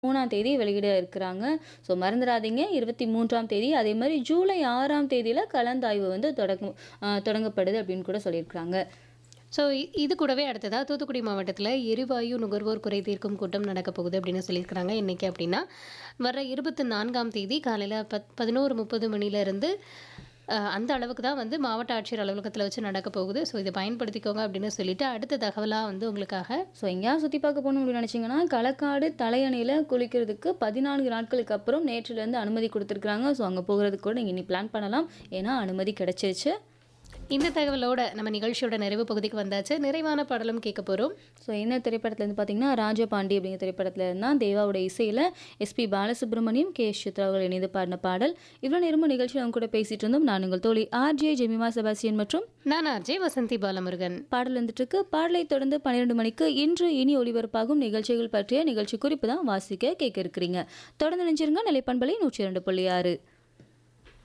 3ஆம் தேதி வெளியிட இருக்கிறாங்க. ஸோ மறந்துறாதீங்க 23ஆம் தேதி அதே மாரி ஜூலை 6ஆம் தேதியில கலந்தாய்வு வந்து தொடங்கும் அ தொடங்கப்படுது அப்படின்னு கூட சொல்லியிருக்கிறாங்க. ஸோ இது கூடவே அடுத்ததா தூத்துக்குடி மாவட்டத்தில் எரிவாயு நுகர்வோர் குறை தீர்க்கும் கூட்டம் நடக்க போகுது அப்படின்னு சொல்லியிருக்கிறாங்க என்னைக்கு அப்படின்னா வர இருபத்தி நான்காம் தேதி காலையில் பத் பதினோரு முப்பது மணிலேருந்து அந்த அளவுக்கு தான் வந்து மாவட்ட ஆட்சியர் அலுவலகத்தில் வச்சு நடக்க போகுது ஸோ இதை பயன்படுத்திக்கோங்க அப்படின்னு சொல்லிட்டு அடுத்த தகவலாக வந்து உங்களுக்காக ஸோ எங்கேயாவது சுற்றி பார்க்க போகணும் அப்படின்னு நினச்சிங்கன்னா களக்காடு தலையணையில் குளிக்கிறதுக்கு 14 நாட்களுக்கு அப்புறம் நேற்றுலேருந்து அனுமதி கொடுத்துருக்குறாங்க. ஸோ அங்கே போகிறதுக்கு கூட நீங்கள் இனி பிளான் பண்ணலாம். ஏன்னா அனுமதி கிடைச்சிருச்சு. இந்த தகவலோட நம்ம நிகழ்ச்சியோட நிறைவு பகுதிக்கு வந்தாச்சு நிறைவான பாடலும் கேட்க போகிறோம் ஸோ என்ன திரைப்படத்துலேருந்து பார்த்தீங்கன்னா ராஜபாண்டி அப்படிங்கிற திரைப்படத்தில் இருந்தால் தேவாவோட இசையில் S P Balasubramaniam K S Chithra அவர்கள் இணைந்து பாடின பாடல் இவ்வளோ நேரமும் நிகழ்ச்சியில் அவங்க கூட பேசிட்டு இருந்தோம் நான் உங்கள் தோழி ஆர்ஜே ஜெமிமா செபாஸ்டியன் மற்றும் நான் ஆர்ஜே வசந்தி பாலமுருகன் பாடல் வந்துட்டு இருக்கு பாடலை தொடர்ந்து பன்னிரெண்டு மணிக்கு இன்று இனி ஒளிபரப்பாகும் நிகழ்ச்சிகள் பற்றிய நிகழ்ச்சி குறிப்பு தான் வாசிக்க கேட்க இருக்கிறீங்க தொடர்ந்து நினைச்சிருங்க நிலைப்பண்பலை நூற்றி இரண்டு புள்ளி ஆறு